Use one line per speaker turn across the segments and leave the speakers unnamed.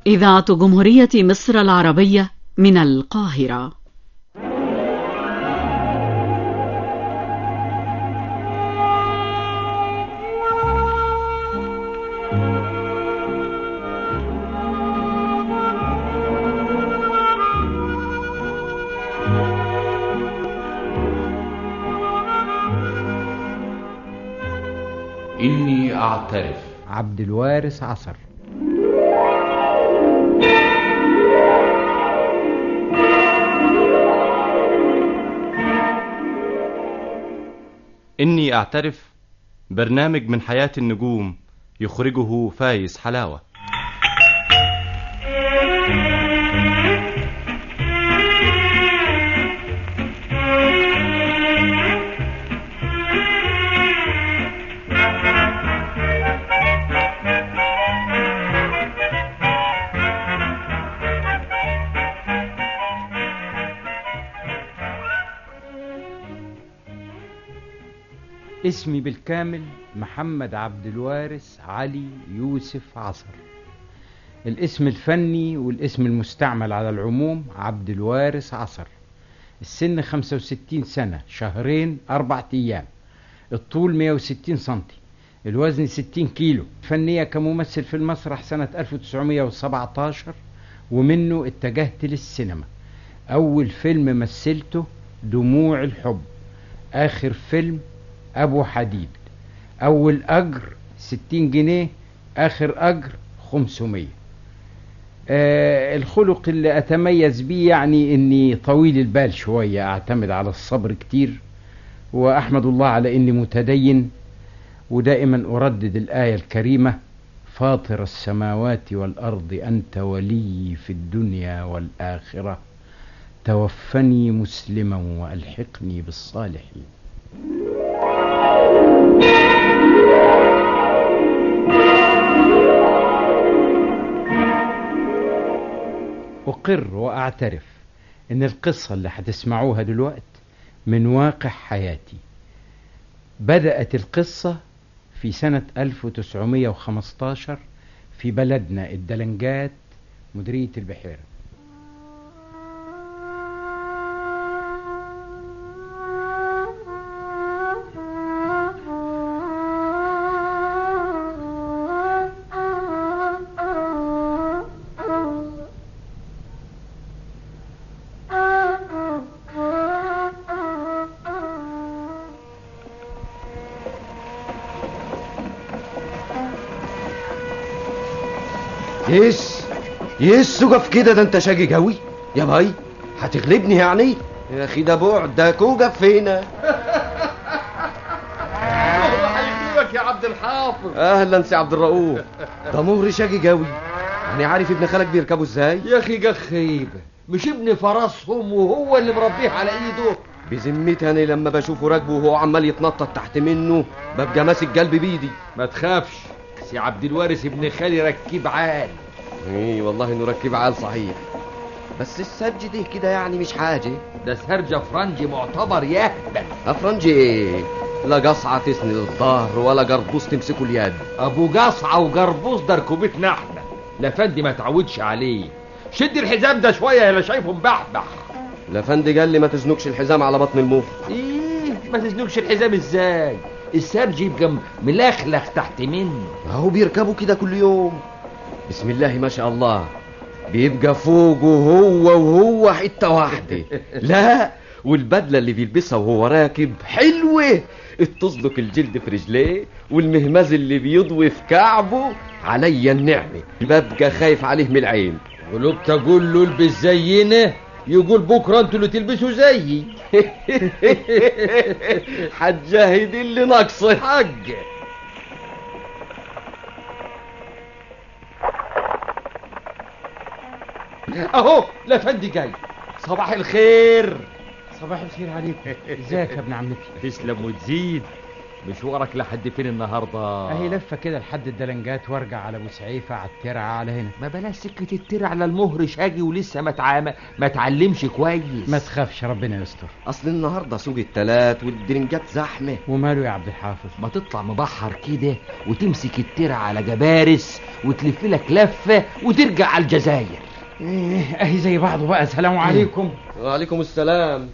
إذاعة جمهورية مصر العربية من القاهرة
إني أعترف
عبد الوارث عصر
إني أعترف برنامج من حياة النجوم يخرجه فايز حلاوة
اسمي بالكامل محمد عبد الوارث علي يوسف عصر الاسم الفني والاسم المستعمل على العموم عبد الوارث عصر السن 65 سنة شهرين أربعة أيام الطول 160 سنتي الوزن 60 كيلو فنية كممثل في المسرح سنة 1917 ومنه اتجهت للسينما أول فيلم مثلته دموع الحب آخر فيلم أبو حديد أول أجر ستين جنيه آخر أجر خمسمية آه الخلق اللي أتميز بيه يعني إني طويل البال شوية أعتمد على الصبر كتير وأحمد الله على إني متدين ودائما أردد الآية الكريمة فاطر السماوات والأرض أنت ولي في الدنيا والآخرة توفني مسلما وألحقني بالصالحين أقر وأعترف إن القصة اللي هتسمعوها دلوقت من واقع حياتي بدأت القصة في سنة 1915 في بلدنا الدلنجات مديرية البحيرة
يس يس وقف كده ده انت شاقي قوي يا باي هتغلبني يعني يا اخي ده بعد ده كوقف فينا
هيجيبك يا عبد الحافظ
اهلا سي عبد الرؤوف ده مهري شاقي قوي يعني عارف ابن خالك بيركبوا ازاي
يا اخي جا خيبه مش ابن فرسهم وهو اللي مربيه على ايده
بذمتي انا لما بشوفه راكبه وهو عمال يتنطط تحت منه ببقى ماسك قلبي بايدي
ما تخافش سي عبد الوارث ابن خالي ركيب عال
ايه والله انه ركب عال صحيح بس السرج ده كده يعني مش حاجه
ده سرجة فرنجي معتبر يهبل
افرنجي ايه لا قصعة تسند الظهر ولا قربوس تمسكه اليد
ابو قصعة وجربوس ده ركوبتنا احنا لا فندي ما تعودش عليه شد الحزام ده شوية يا لا شايفه مبحبح
لفندي قال لي ما تزنقش الحزام على بطن الموف
ايه ما تزنقش الحزام ازاي السرج يبقى ملخلخ تحت منه
اهو بيركبوا كده كل يوم بسم الله ما شاء الله بيبقى فوقه هو وهو حتة واحدة لا والبدلة اللي بيلبسها وهو راكب حلوة تصدق الجلد في رجليه والمهمز اللي بيضوي في كعبه عليا النعمة ببقى خايف عليه من العين
ولو تقول له البس زينا يقول بكره انتوا اللي تلبسوا زيي
هتجاهد اللي ناقصه
حق اهو لا فندي جاي صباح الخير
صباح الخير عليكم ازيك يا ابن عمتي
تسلم وتزيد مشوارك لحد فين النهارده
اهي لفه كده لحد الدلنجات وارجع على ابو سعيفه على الترعه على هنا
ما بلاش سكة الترع على المهر شاجي ولسه ما تعام... ما تعلمش كويس
ما تخافش ربنا يستر
اصل النهارده سوق التلات والدرنجات زحمه
وماله يا عبد الحافظ
ما تطلع مبحر كده وتمسك الترع على جبارس وتلف لك لفة وترجع على الجزائر
ايه اهي زي بعضه بقى السلام عليكم
وعليكم السلام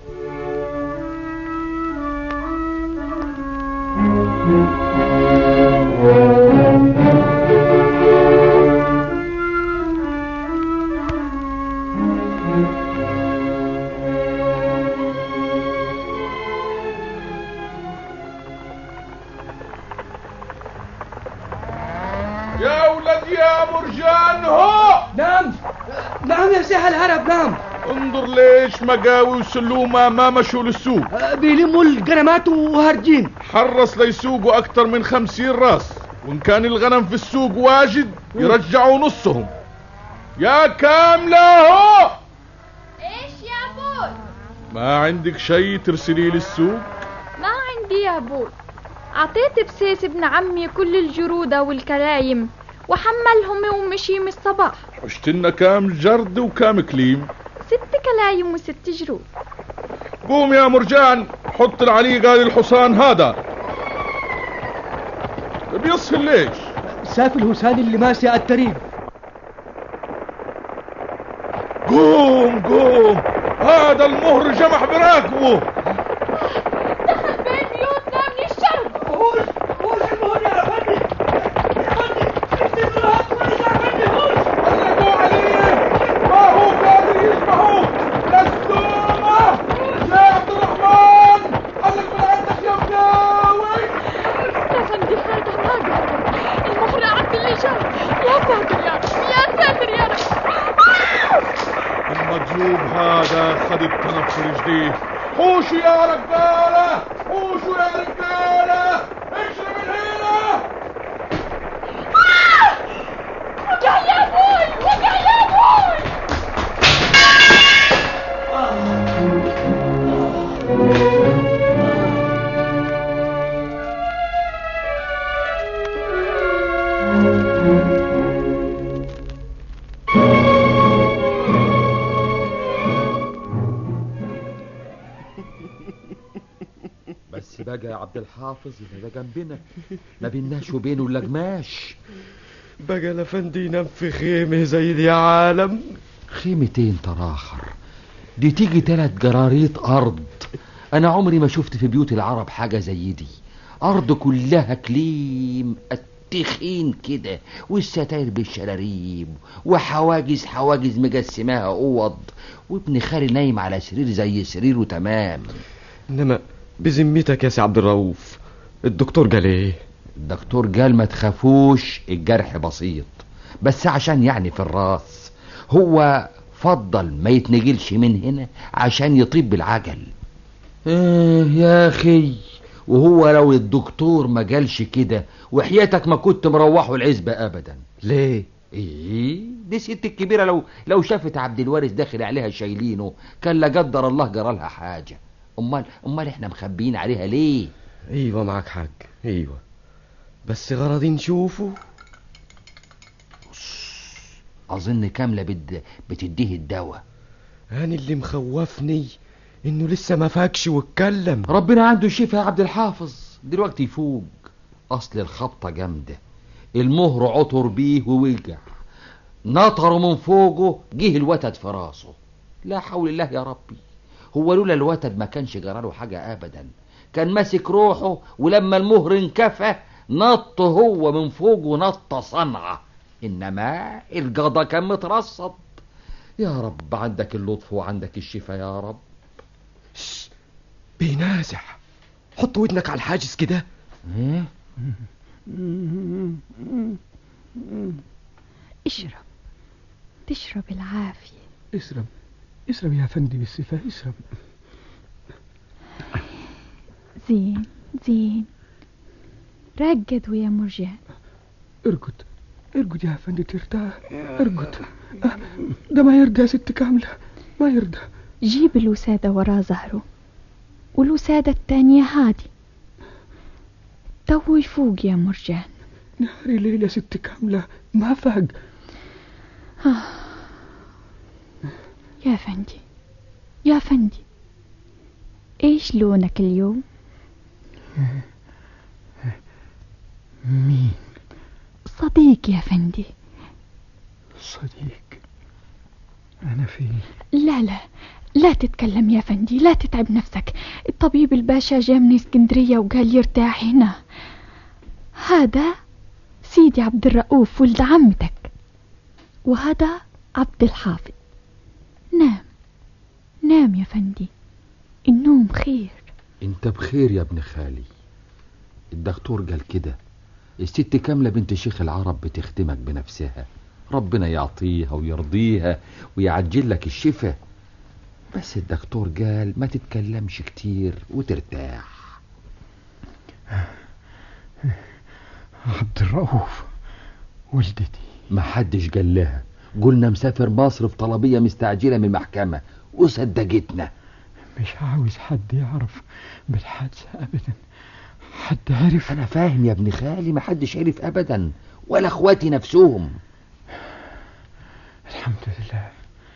يا ولد يا مرجان هو
نعم نعم يا سيح الهرب نعم
انظر ليش مقاوي وسلومة ما مشوا للسوق
آه، بيلموا القرمات وهارجين
حرص ليسوقوا أكتر من خمسين راس وإن كان الغنم في السوق واجد يرجعوا نصهم يا كاملة هو
ايش يا ابوي
ما عندك شيء ترسليه للسوق
ما عندي يا ابوي اعطيت بسيس ابن عمي كل الجرودة والكلايم وحملهم ومشي من الصباح
عشتنا كام جرد وكام كليم
ست كلايم وست جرود
قوم يا مرجان حط العليقة للحصان هذا بيصهل ليش
ساف الهسان اللي ماشي على الطريق
قوم قوم هذا المهر جمح براكبه
دخل بين بيوتنا من الشرق
هوش هوش المهر يا فندم يا فندم اكتب له هات ولد يا فندم هوش
علقوا عليه ما هو قادر يسمعوه للسومة يا عبد الرحمن علق من عندك يا مداوي
يا فندي هذا ما قادر المخرع عبد اللي جاي يا ساتر يا رب يا ساتر يا رب
المجلوب هذا خد التنفر جديد حوشوا يا رجالة حوشوا يا رجالة اجري من هنا
وقع يا ابوي وقع يا ابوي
بس بقى يا عبد الحافظ ده جنبنا ما بيناش وبينه الا قماش
بقى الافندي ينام في خيمه زي دي يا عالم
خيمتين تراخر دي تيجي تلات جراريط ارض انا عمري ما شفت في بيوت العرب حاجه زي دي ارض كلها كليم التخين كده والستاير بالشراريب وحواجز حواجز مجسماها اوض وابن خالي نايم على سرير زي سريره تمام
انما بذمتك يا سي عبد الرؤوف الدكتور قال ايه
الدكتور قال ما تخافوش الجرح بسيط بس عشان يعني في الراس هو فضل ما يتنجلش من هنا عشان يطيب بالعجل ايه يا اخي وهو لو الدكتور ما قالش كده وحياتك ما كنت مروحه العزبة ابدا
ليه
ايه دي ست الكبيرة لو لو شافت عبد الوارث داخل عليها شايلينه كان لا قدر الله جرى لها حاجة امال امال احنا مخبيين عليها ليه
ايوه معك حق ايوه بس غرضي نشوفه
اظن كاملة بد... بتديه الدواء
انا اللي مخوفني انه لسه ما فاكش واتكلم
ربنا عنده شفا يا عبد الحافظ دلوقتي يفوق اصل الخبطة جامدة المهر عطر بيه ووجع نطره من فوقه جه الوتد في راسه لا حول الله يا ربي هو لولا الوتد ما كانش جراله حاجة ابدا كان ماسك روحه ولما المهر انكفى نط هو من فوقه نطة صنعة انما الجضا كان مترصد يا رب عندك اللطف وعندك الشفا يا رب
بينازح حط ودنك على الحاجز كده
ايه
اشرب تشرب العافية
اشرب اشرب يا فندي بالصفة اشرب
زين زين رقد ويا مرجان
ارقد ارقد يا فندي ترتاح ارقد آه، ده ما يرضى يا ست كاملة ما يرضى
جيب الوسادة ورا ظهره والوسادة التانية هادي تو يفوق يا مرجان
نهاري ليلة ست كاملة ما فاق
يا فندي يا فندي ايش لونك اليوم
مين
صديق يا فندي
صديق أنا فين
لا لا لا تتكلم يا فندي لا تتعب نفسك الطبيب الباشا جاء من اسكندرية وقال يرتاح هنا هذا سيدي عبد الرؤوف ولد عمتك وهذا عبد الحافظ نام نام يا فندي النوم خير
انت بخير يا ابن خالي الدكتور قال كده الست كاملة بنت شيخ العرب بتخدمك بنفسها ربنا يعطيها ويرضيها ويعجل لك الشفاء بس الدكتور قال ما تتكلمش كتير وترتاح
عبد الرؤوف والدتي
ما حدش قال لها قلنا مسافر مصر في طلبية مستعجلة من المحكمة وصدقتنا
مش عاوز حد يعرف بالحادثة أبدا حد عرف
انا فاهم يا ابن خالي ما حدش عرف ابدا ولا اخواتي نفسهم
الحمد لله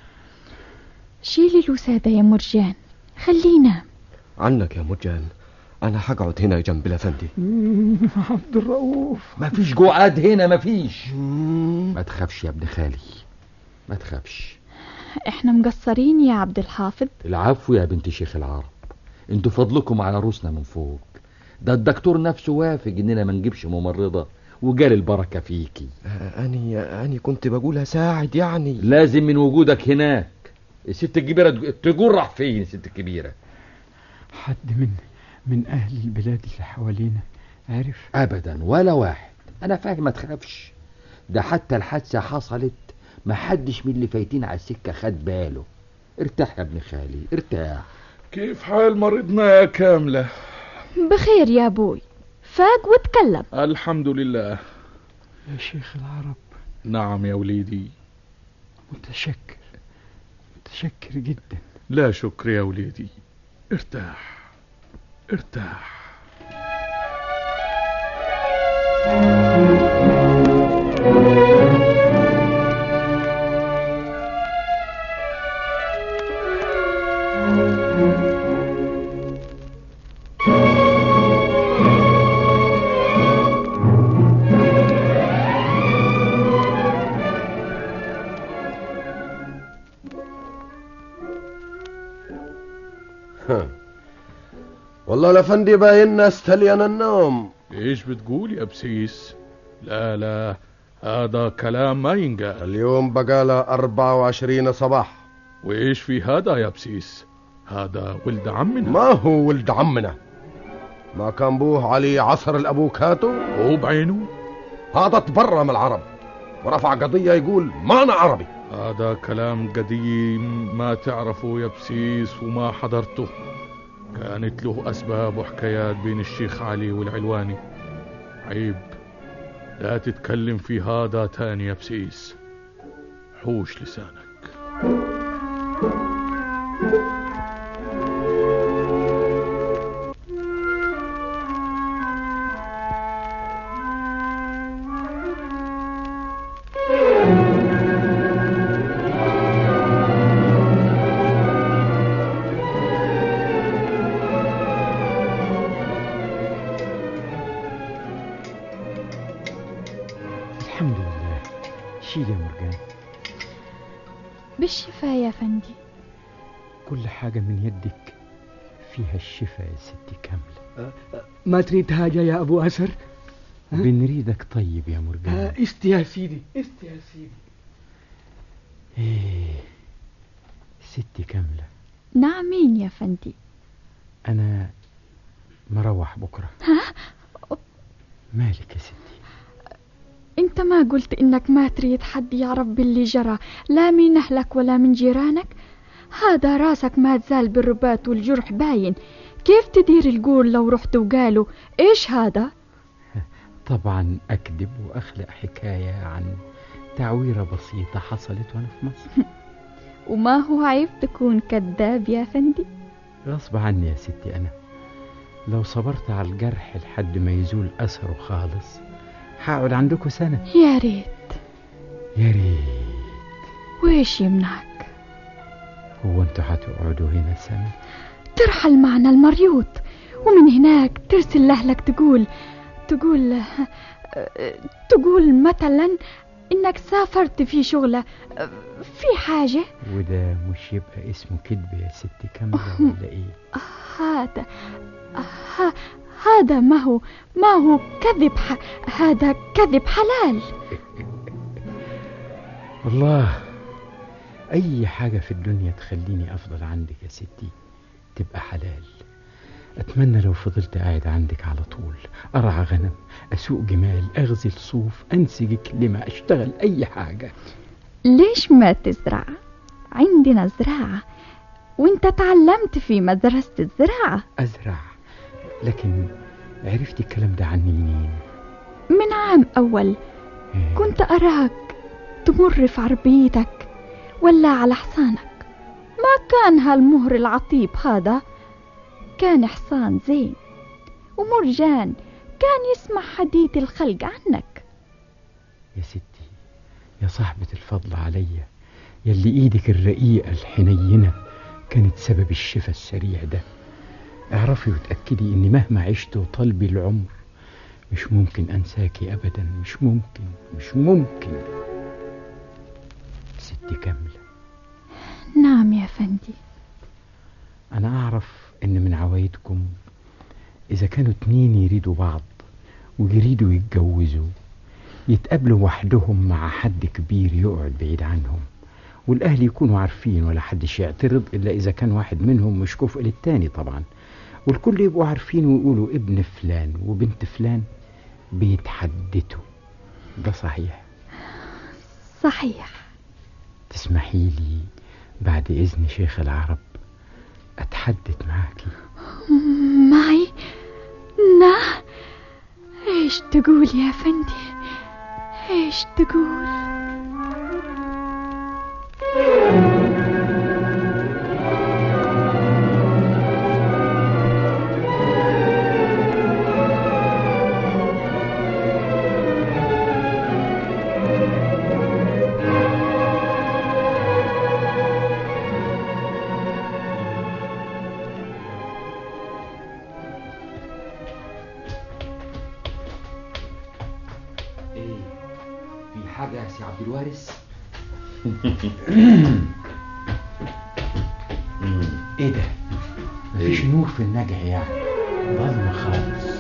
شيلي الوسادة يا مرجان خلينا
عنك يا مرجان انا هقعد هنا جنب الافندي
مم، عبد الرؤوف
ما فيش جوعات هنا ما فيش ما تخافش يا ابن خالي ما تخافش
احنا مقصرين يا عبد الحافظ
العفو يا بنت شيخ العرب انتوا فضلكم على روسنا من فوق ده الدكتور نفسه وافق اننا ما نجيبش ممرضة وجال البركة فيكي
اني اني كنت بقولها ساعد يعني
لازم من وجودك هناك الست الكبيرة تج- تقول راح فين الست الكبيرة
حد من من أهل البلاد اللي حوالينا عرف
ابدا ولا واحد انا فاهم ما تخافش ده حتى الحادثة حصلت ما حدش من اللي فايتين على السكة خد باله ارتاح يا ابن خالي ارتاح
كيف حال مريضنا يا كاملة
بخير يا ابوي فاق وتكلم
الحمد لله
يا شيخ العرب
نعم يا وليدي
متشكر متشكر جدا
لا شكر يا وليدي ارتاح ارتاح
والله الافندي بايننا استلين النوم
ايش بتقول يا بسيس لا لا هذا كلام ما ينقال
اليوم بقاله 24 صباح
وايش في هذا يا بسيس هذا ولد عمنا
ما هو ولد عمنا ما كان بوه علي عصر الابوكاتو
هو بعينه
هذا تبرم العرب ورفع قضية يقول ما أنا عربي
هذا كلام قديم ما تعرفه يا بسيس وما حضرته كانت له أسباب وحكايات بين الشيخ علي والعلواني عيب لا تتكلم في هذا تاني يا بسيس حوش لسانك
الحمد لله شيل يا مرجان
بالشفاء يا فندي
كل حاجة من يدك فيها الشفاء يا ستي كاملة ما تريد حاجة يا أبو أسر بنريدك طيب يا مرجان
است يا سيدي است يا سيدي
إيه ستي كاملة
نعمين يا فندي
أنا مروح بكرة
ها
مالك يا ستي
انت ما قلت انك ما تريد حد يعرف باللي جرى لا من اهلك ولا من جيرانك هذا راسك ما تزال بالرباط والجرح باين كيف تدير القول لو رحت وقالوا ايش هذا
طبعا أكذب وأخلق حكاية عن تعويرة بسيطة حصلت وأنا في مصر
وما هو عيب تكون كذاب يا فندي
غصب عني يا ستي أنا لو صبرت على الجرح لحد ما يزول أثره خالص هقعد عندكم سنة
يا ريت
يا ريت
وإيش يمنعك
هو انتوا هتقعدوا هنا سنة
ترحل معنا المريوط ومن هناك ترسل لأهلك تقول تقول تقول مثلا إنك سافرت في شغلة في حاجة
وده مش يبقى اسمه كذب يا ستي كاملة ولا ايه
هذا ه- هذا ما هو ما هو كذب ح... هذا كذب حلال
والله أي حاجة في الدنيا تخليني أفضل عندك يا ستي تبقى حلال أتمنى لو فضلت قاعد عندك على طول أرعى غنم أسوق جمال أغزل صوف أنسج كلمة أشتغل أي حاجة
ليش ما تزرع عندنا زراعة وانت تعلمت في مدرسة الزراعة
أزرع لكن عرفتي الكلام ده عني منين
من عام أول كنت أراك تمر في عربيتك ولا على حصانك ما كان هالمهر العطيب هذا كان حصان زين ومرجان كان يسمع حديث الخلق عنك
يا ستي يا صاحبة الفضل عليا يلي ايدك الرقيقة الحنينة كانت سبب الشفا السريع ده اعرفي وتأكدي اني مهما عشت وطلبي العمر مش ممكن انساكي ابدا مش ممكن مش ممكن ستي كاملة
نعم يا فندي
انا اعرف ان من عوايدكم اذا كانوا اتنين يريدوا بعض ويريدوا يتجوزوا يتقابلوا وحدهم مع حد كبير يقعد بعيد عنهم والاهل يكونوا عارفين ولا حدش يعترض الا اذا كان واحد منهم مش كفء للتاني طبعا والكل يبقوا عارفين ويقولوا ابن فلان وبنت فلان بيتحدثوا ده صحيح
صحيح
تسمحي لي بعد اذن شيخ العرب اتحدث معاكي
معي نا ايش تقول يا فندي ايش تقول
ايه في حاجة يا سي عبد الوارث ايه ده مفيش نور في النجع يعني ضلمة خالص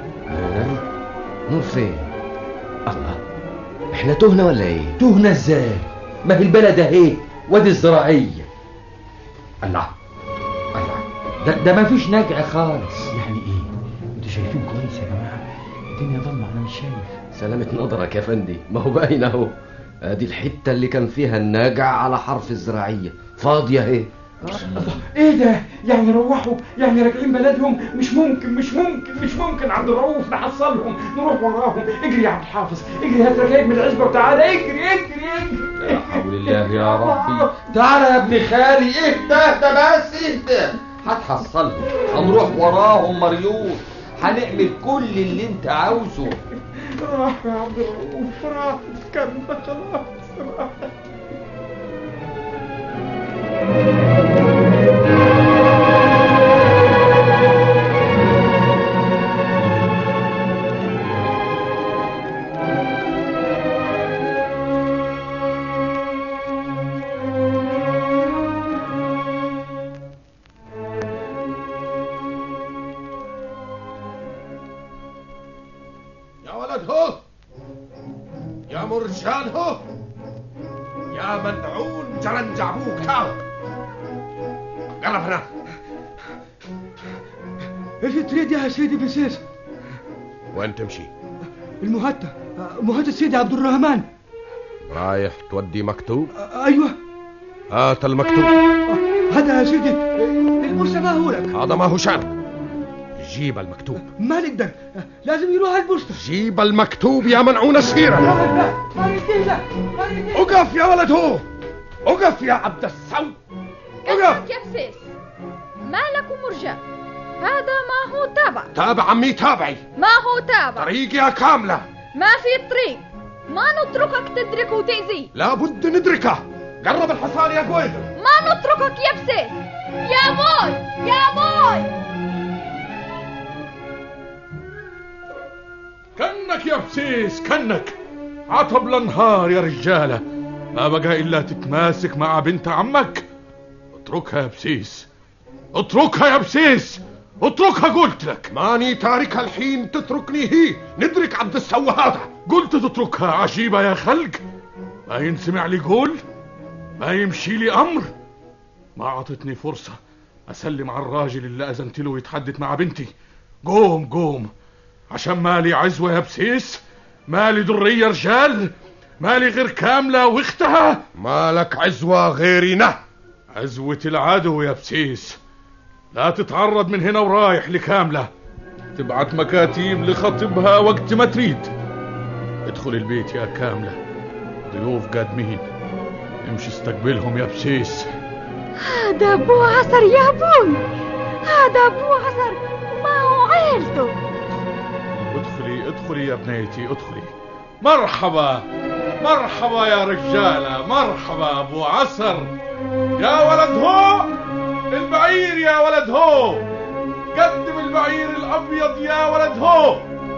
نور فين الله احنا تهنا ولا ايه
تهنا ازاي ما هي البلد اهي وادي الزراعية الله الله ده, ده مفيش نجع خالص
يعني ايه انتوا شايفين كويس يا جماعة الدنيا ضلمة انا مش شايف
سلامة نظرك يا فندي ما هو باين اهو ادي الحتة اللي كان فيها الناجع على حرف الزراعية فاضية اهي
ايه ده يعني روحوا يعني راجعين بلدهم مش ممكن مش ممكن مش ممكن عبد الرؤوف نحصلهم نروح وراهم اجري يا عبد الحافظ اجري هات رجايب من العزبه وتعالى اجري اجري اجري
لا حول الله يا ربي تعالى يا ابن خالي اهدى اهدى بس اهدى هتحصلهم هنروح وراهم مريوط هنعمل كل اللي انت عاوزه
راح يا عبد الرؤوف راح كان خلاص راح
يا ولد هو يا مرجان هو يا ملعون جرنج ابوك تعال قرب هنا
ايش تريد يا سيدي بسيس
وين تمشي
المهتة مهتة سيدي عبد الرحمن
رايح تودي مكتوب
ايوه
هات المكتوب
هذا يا سيدي البورصة ما هو لك
هذا ما هو شان جيب المكتوب
ما نقدر لازم يروح البوسطة
جيب المكتوب يا منعون السيرة
لا ما يديه لا ما يديه
اقف يا ولد هو اقف يا عبد الصوت اقف
يا بسيس مالك ومرجان
هذا ما هو تبع
تابع عمي تابعي
ما هو تابع
طريقي كاملة
ما في طريق ما نتركك تدرك وتأذيه
لابد ندركه قرب الحصان يا قويدر
ما نتركك يا بسيس يا بوي يا بوي
كنك يا بسيس كنك عطب الانهار يا رجالة ما بقى إلا تتماسك مع بنت عمك اتركها يا بسيس اتركها يا بسيس اتركها قلت لك
ماني تاركها الحين تتركني هي ندرك عبد السوى هذا
قلت تتركها عجيبة يا خلق ما ينسمع لي قول ما يمشي لي أمر ما عطتني فرصة أسلم على الراجل اللي أذنت له يتحدث مع بنتي قوم قوم عشان مالي عزوة يا بسيس مالي درية رجال مالي غير كاملة واختها
مالك عزوة غيرنا
عزوة العدو يا بسيس لا تتعرض من هنا ورايح لكاملة تبعت مكاتيب لخطبها وقت ما تريد ادخل البيت يا كاملة ضيوف قادمين امشي استقبلهم يا بسيس
هذا ابو عصر يا ابوي هذا ابو عصر ما هو عيلته
ادخلي ادخلي يا بنيتي ادخلي مرحبا مرحبا يا رجالة مرحبا ابو عصر يا ولد هو البعير يا ولد هو قدم البعير الابيض يا ولد هو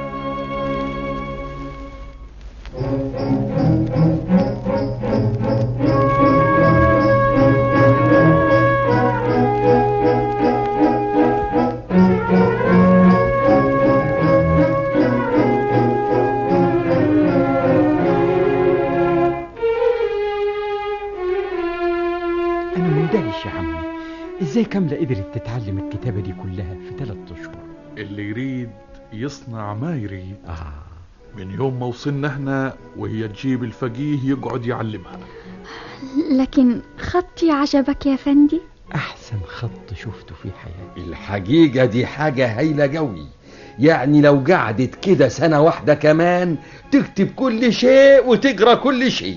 أنا مندهش يا عمي إزاي كاملة قدرت تتعلم الكتابة دي كلها في ثلاث أشهر
اللي يريد يصنع ما يريد
آه
من يوم ما وصلنا هنا وهي تجيب الفقيه يقعد يعلمها
لكن خطي عجبك يا فندي
أحسن خط شفته في حياتي
الحقيقة دي حاجة هايلة قوي يعني لو قعدت كده سنة واحدة كمان تكتب كل شيء وتقرا كل شيء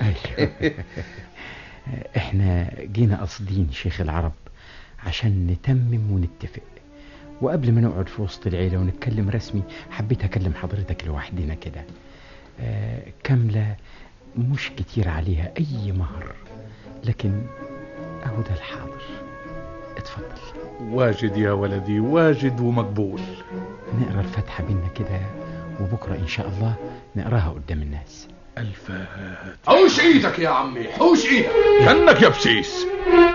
احنا جينا قاصدين شيخ العرب عشان نتمم ونتفق وقبل ما نقعد في وسط العيلة ونتكلم رسمي حبيت أكلم حضرتك لوحدنا كده آه كاملة مش كتير عليها أي مهر لكن أهو ده الحاضر اتفضل
واجد يا ولدي واجد ومقبول
نقرا الفاتحة بينا كده وبكرة إن شاء الله نقراها قدام الناس
الفات
حوش ايدك يا عمي حوش ايدك
كنك يا بسيس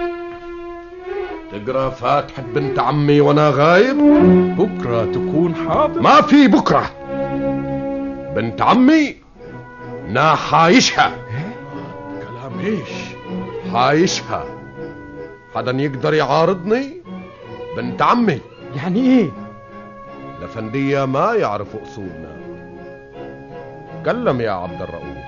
تقرا فاتحة بنت عمي وانا غايب
بكرة تكون حاضر
ما في بكرة بنت عمي نا حايشها
كلام ايش
حايشها حدا يقدر يعارضني بنت عمي
يعني ايه
لفندية ما يعرفوا اصولنا تكلم يا عبد الرؤوف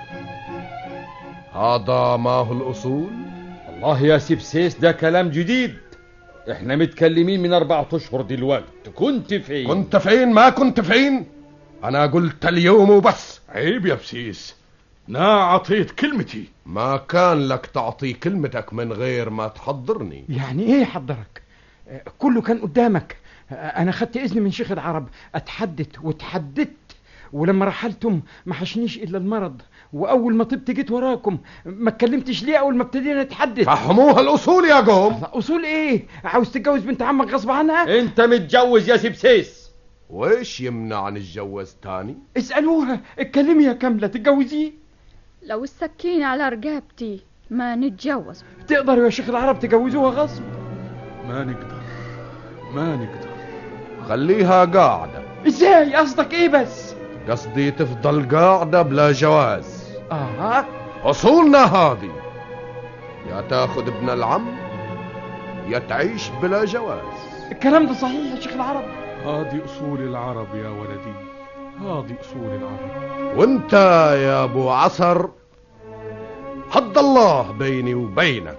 هذا ما هو الاصول
والله يا سبسيس ده كلام جديد احنا متكلمين من اربعة اشهر دلوقتي كنت فين
كنت فين ما كنت فين انا قلت اليوم وبس
عيب يا بسيس نا عطيت كلمتي
ما كان لك تعطي كلمتك من غير ما تحضرني
يعني ايه حضرك آه، كله كان قدامك آه، انا خدت اذن من شيخ العرب اتحدث وتحددت ولما رحلتم ما حشنيش الا المرض واول ما طبت جيت وراكم ما اتكلمتش ليه اول ما ابتدينا نتحدث
فهموها الاصول يا قوم
اصول ايه عاوز تتجوز بنت عمك غصب عنها
انت متجوز يا سبسيس
ويش يمنع نتجوز تاني
اسالوها اتكلمي يا كامله تتجوزيه
لو السكين على رقبتي ما نتجوز
تقدروا يا شيخ العرب تجوزوها غصب
ما نقدر ما نقدر
خليها قاعدة
ازاي قصدك ايه بس
قصدي تفضل قاعدة بلا جواز
اه
أصولنا هذه يا تاخذ ابن العم يا تعيش بلا جواز
الكلام ده صحيح يا شيخ العرب
هذه أصول العرب يا ولدي هذه أصول العرب
وانت يا ابو عصر حد الله بيني وبينك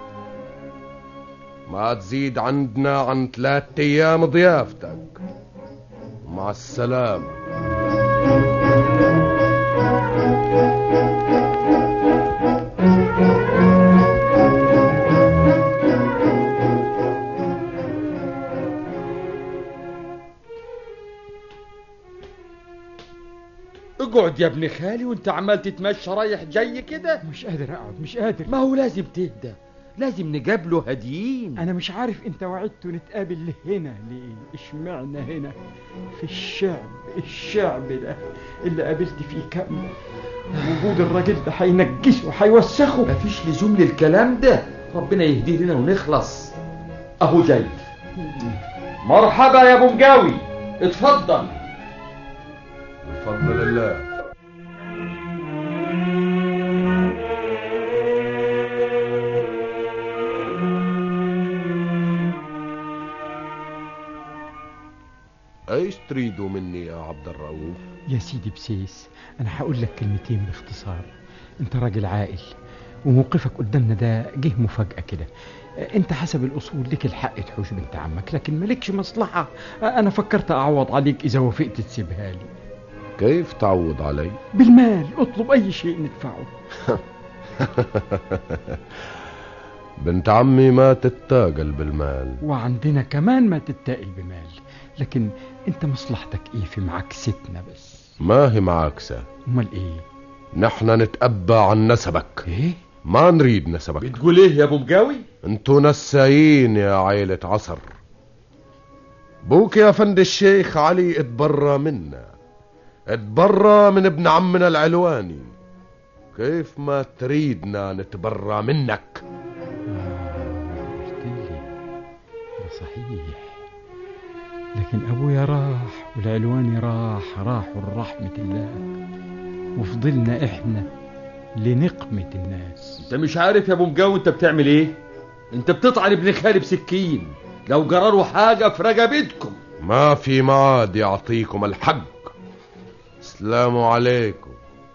ما تزيد عندنا عن ثلاثة ايام ضيافتك مع السلامة
اقعد يا ابن خالي وانت عمال تتمشى رايح جاي كده
مش قادر اقعد مش قادر
ما هو لازم تهدى لازم نقابله هديين
انا مش عارف انت وعدت نتقابل هنا ليه اشمعنى هنا في الشعب الشعب ده اللي قابلت فيه كامل وجود الراجل ده هينجسه هيوسخه
مفيش لزوم للكلام ده ربنا يهديه لنا ونخلص اهو جاي مرحبا يا ابو مجاوي اتفضل
بفضل الله ايش تريدوا مني يا عبد الرؤوف
يا سيدي بسيس انا هقول لك كلمتين باختصار انت راجل عاقل وموقفك قدامنا ده جه مفاجأة كده انت حسب الاصول لك الحق تحوش بنت عمك لكن مالكش مصلحة انا فكرت اعوض عليك اذا وافقت تسيبها لي
كيف تعوض علي
بالمال اطلب اي شيء ندفعه
بنت عمي ما تتاجل بالمال
وعندنا كمان ما تتائل بمال لكن انت مصلحتك ايه في معاكستنا بس
ما هي معاكسة
امال ايه
نحن نتأبى عن نسبك
ايه
ما نريد نسبك
بتقول ايه يا ابو مجاوي
انتو نسايين يا عيلة عصر بوك يا فند الشيخ علي اتبرى منا اتبرى من ابن عمنا العلواني كيف ما تريدنا نتبرى منك
قلت لي ده صحيح لكن ابويا راح والعلواني راح راحوا لرحمة الله وفضلنا احنا لنقمة الناس
انت مش عارف يا ابو مجاوي انت بتعمل ايه انت بتطعن ابن خالي بسكين لو جرروا حاجة في رقبتكم
ما في معاد يعطيكم الحق السلام عليكم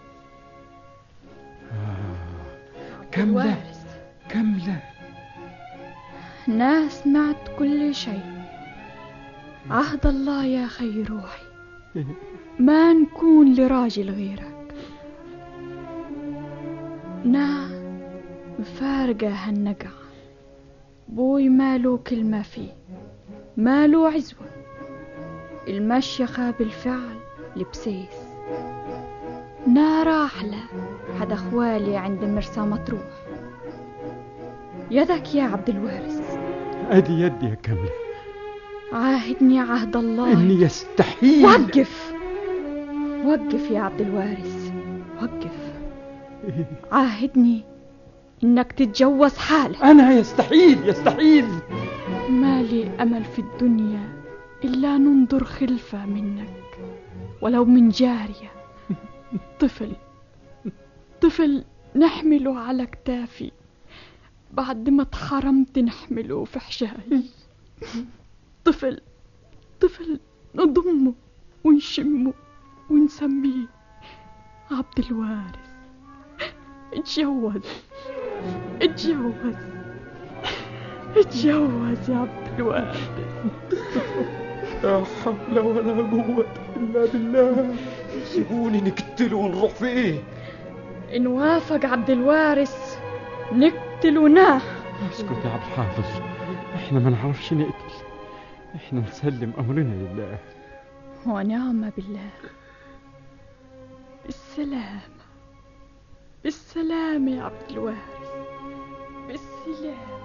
كاملة
الوارث
كاملة
أنا سمعت كل شيء عهد الله يا خي روحي ما نكون لراجل غيرك نا مفارقة هالنقع بوي مالو كلمة فيه مالو عزوة المشيخة بالفعل لبسيس نا راحلة حد أخوالي عند مرسى مطروح يدك يا عبد الوارث
ادي يدي يا كاملة
عاهدني عهد الله
اني يستحيل
وقف وقف يا عبد الوارث وقف عاهدني انك تتجوز حالا
انا يستحيل يستحيل
ما لي امل في الدنيا الا ننظر خلفه منك ولو من جاريه طفل طفل نحمله على كتافي بعد ما اتحرمت نحمله في حشاي طفل طفل نضمه ونشمه ونسميه عبد الوارث اتجوز اتجوز اتجوز يا عبد الوارث
لا حول ولا قوة إلا بالله سيبوني نقتله ونروح فيه
إن وافق عبد الوارث نقتلناه
اسكت يا عبد الحافظ احنا ما نعرفش نقتل احنا نسلم امرنا لله
ونعم بالله بالسلامة بالسلامة يا عبد الوارث بالسلامة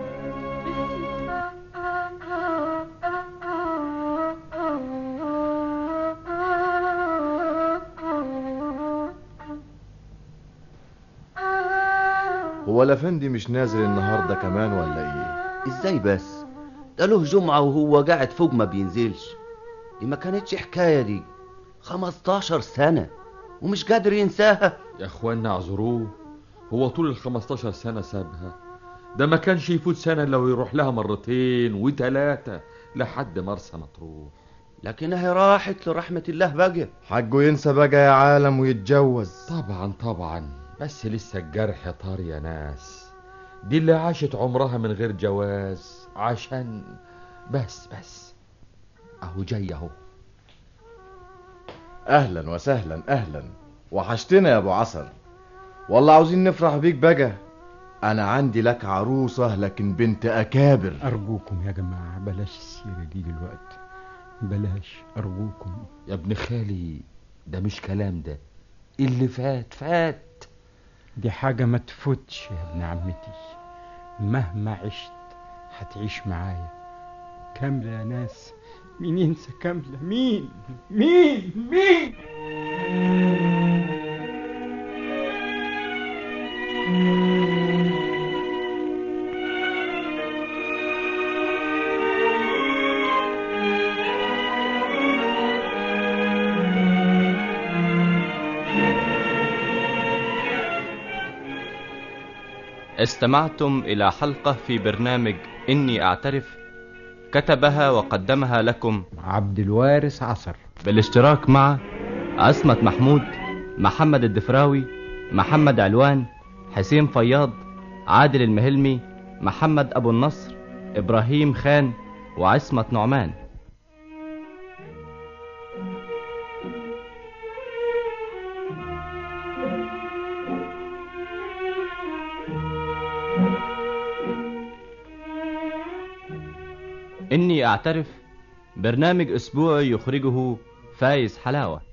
هو الافندي مش نازل النهارده كمان ولا ايه
ازاي بس ده له جمعة وهو قاعد فوق ما بينزلش دي ما كانتش حكاية دي 15 سنة ومش قادر ينساها
يا اخوانا اعذروه هو طول ال 15 سنة سابها ده ما كانش يفوت سنة لو يروح لها مرتين وتلاتة لحد مرسى مطروح
لكنها راحت لرحمة الله بقى
حقه ينسى بقى يا عالم ويتجوز
طبعا طبعا بس لسه الجرح طار يا ناس دي اللي عاشت عمرها من غير جواز عشان بس بس اهو جاي اهو
اهلا وسهلا اهلا وحشتنا يا ابو عسل والله عاوزين نفرح بيك بقى انا عندي لك عروسة لكن بنت اكابر
ارجوكم يا جماعة بلاش السيرة دي دلوقتي بلاش ارجوكم
يا ابن خالي ده مش كلام ده اللي فات فات
دي حاجة ما تفوتش يا ابن عمتي مهما عشت هتعيش معايا كاملة يا ناس مين ينسى كاملة مين مين مين
استمعتم إلى حلقة في برنامج إني أعترف كتبها وقدمها لكم
عبد الوارث عصر
بالاشتراك مع عصمت محمود محمد الدفراوي محمد علوان حسين فياض عادل المهلمي محمد أبو النصر إبراهيم خان وعصمت نعمان إني أعترف برنامج أسبوعي يخرجه فايز حلاوة